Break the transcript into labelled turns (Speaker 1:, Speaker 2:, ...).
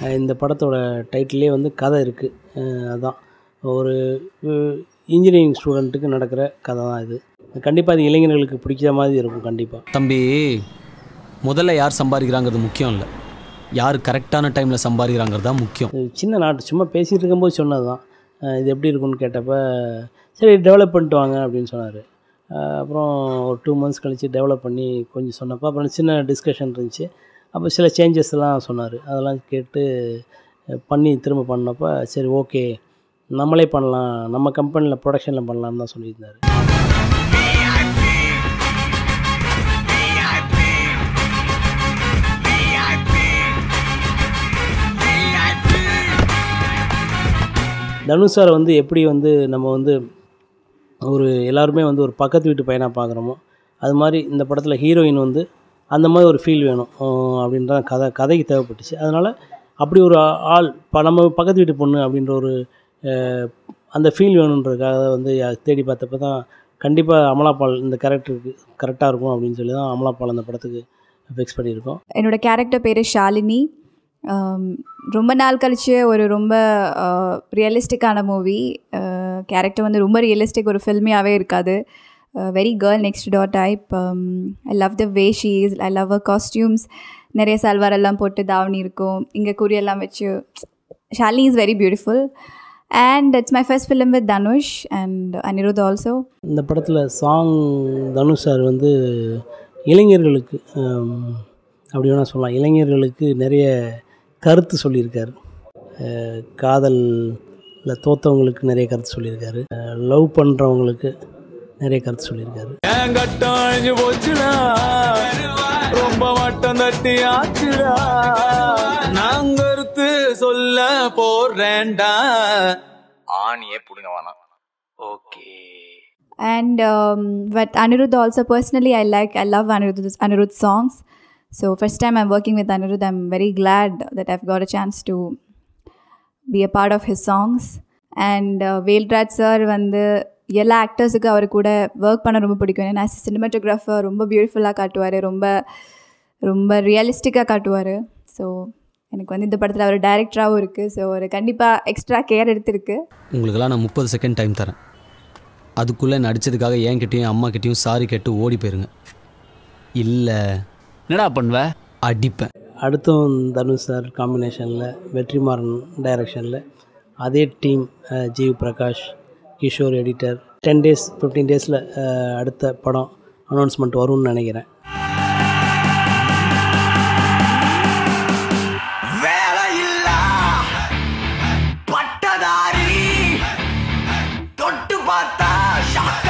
Speaker 1: அஹ் இந்த படத்தோட டைட்டிலே வந்து கதை இருக்குது அதான் ஒரு இன்ஜினியரிங் ஸ்டூடெண்ட்டுக்கு நடக்கிற கதை தான் இது கண்டிப்பாக அது இளைஞர்களுக்கு பிடிக்கிற மாதிரி இருக்கும் கண்டிப்பாக
Speaker 2: தம்பி முதல்ல யார் சம்பாதிக்கிறாங்கிறது முக்கியம் இல்லை யார் கரெக்டான டைமில் சம்பாதிக்கிறாங்கிறது தான் முக்கியம்
Speaker 1: இது சின்ன நாட்டு சும்மா பேசிகிட்டு இருக்கும்போது சொன்னது தான் இது எப்படி இருக்குன்னு கேட்டப்ப சரி டெவலப் பண்ணிட்டு வாங்க அப்படின்னு சொன்னார் அப்புறம் ஒரு டூ மந்த்ஸ் கழித்து டெவலப் பண்ணி கொஞ்சம் சொன்னப்போ அப்புறம் சின்ன டிஸ்கஷன் இருந்துச்சு அப்போ சில சேஞ்சஸ் எல்லாம் சொன்னார் அதெல்லாம் கேட்டு அஹ், பண்ணி திரும்ப பண்ணப்போ சரி ஓகே நம்மளே பண்ணலாம் நம்ம கம்பெனியில் ப்ரொடக்ஷனில் பண்ணலாம்னு தான் சொல்லியிருந்தார் தனுஷ் சார் வந்து எப்படி வந்து நம்ம வந்து ஒரு எல்லாருமே வந்து ஒரு பக்கத்து வீட்டு பையனாக பார்க்குறோமோ அது மாதிரி இந்த படத்தில் ஹீரோயின் வந்து அந்த மாதிரி ஒரு ஃபீல் வேணும் அஹ் அப்படின்ற கதை கதைக்கு தேவைப்பட்டுச்சு அதனால் அப்படி ஒரு ஆ- ஆள் இப்போ நம்ம பக்கத்து வீட்டு பொண்ணு அப்படின்ற ஒரு அஹ், அந்த ஃபீல் வேணுன்றதுக்காக வந்து யா- தேடி பார்த்தப்ப தான் கண்டிப்பாக அமலாபால் இந்த கேரக்டருக்கு கரெக்டாக இருக்கும் அப்படின்னு சொல்லி தான் அமலாபால் அந்த படத்துக்கு ஃபிக்ஸ் பண்ணியிருக்கோம்
Speaker 3: என்னோட கேரக்டர் பேர் ஷாலினி ஆம், ரொம்ப நாள் கழிச்சு ஒரு ரொம்ப ரியலிஸ்டிக்கான மூவி கேரக்டர் வந்து ரொம்ப ரியலிஸ்டிக் ஒரு ஃபில்மியாகவே இருக்காது very girl next door type I love the way she's I love a costumes நிறைய சல்வார் எல்லாம் போட்டு தாவணி இருக்கும் இங்கே குறியெல்லாம் வச்சு Shalini is very beautiful and it's my first film with Dhanush and Anirudh also
Speaker 1: இந்த படத்தில் சாங் தனுஷ் சார் வந்து இளைஞர்களுக்கு ஹம், அப்படி வேணால் சொல்லலாம் இளைஞர்களுக்கு நிறைய கருத்து சொல்லியிருக்காரு அஹ், காதல்ல தோத்தவங்களுக்கு நிறைய கருத்து சொல்லியிருக்காரு லவ் பண்ணுறவங்களுக்கு நிறைய கருத்து சொல்லியிருக்காரு
Speaker 4: என் கட்டம் அழிஞ்சு போச்சுடா ரொம்ப மட்டம் தட்டி ஆச்சுடா நான் கருத்து சொல்ல போறேன்டா ஆணியே புடுங்க வேணாம் okay
Speaker 3: And um, but Anirudh also personally, I like, I love Anirudh, Anirudh songs. So first time I'm working with Anirudh, I'm very glad that I've got a chance to be a part of his songs. And uh, Velraj sir வந்து எல்லா ஆக்டர்ஸுக்கும் அவர் கூட work பண்ண ரொம்ப பிடிக்கும் ஏன்னா cinematographer ரொம்ப பியூட்டிஃபுல்லாக காட்டுவார் ரொம்ப ரொம்ப ரியலிஸ்டிக்காக காட்டுவார் ஸோ எனக்கு வந்து இந்த படத்தில் அவர் டைரக்டராகவும் இருக்குது ஸோ ஒரு கண்டிப்பாக எக்ஸ்ட்ரா கேர் எடுத்திருக்கு
Speaker 2: உங்களுக்கெல்லாம் நான் முப்பது செகண்ட் டைம் தரேன் அதுக்குள்ளே நடித்ததுக்காக என்கிட்டயும் அம்மா கிட்டேயும் சாரி கேட்டு ஓடி போயிருங்க இல்லை
Speaker 5: என்னடா பண்ணுவ
Speaker 2: அடிப்பேன்
Speaker 1: அடுத்தும் தனுஷ் சார் காம்பினேஷனில் வெற்றிமாறன் டைரக்ஷனில் அதே team GV Prakash Kishore editor ten days fifteen டேஸில் அடுத்த படம் அனௌன்ஸ்மெண்ட் வரும்னு நினைக்கிறேன்
Speaker 4: வேலையில்லா பட்டதாரி தொட்டு பார்த்தா ஷாக்கு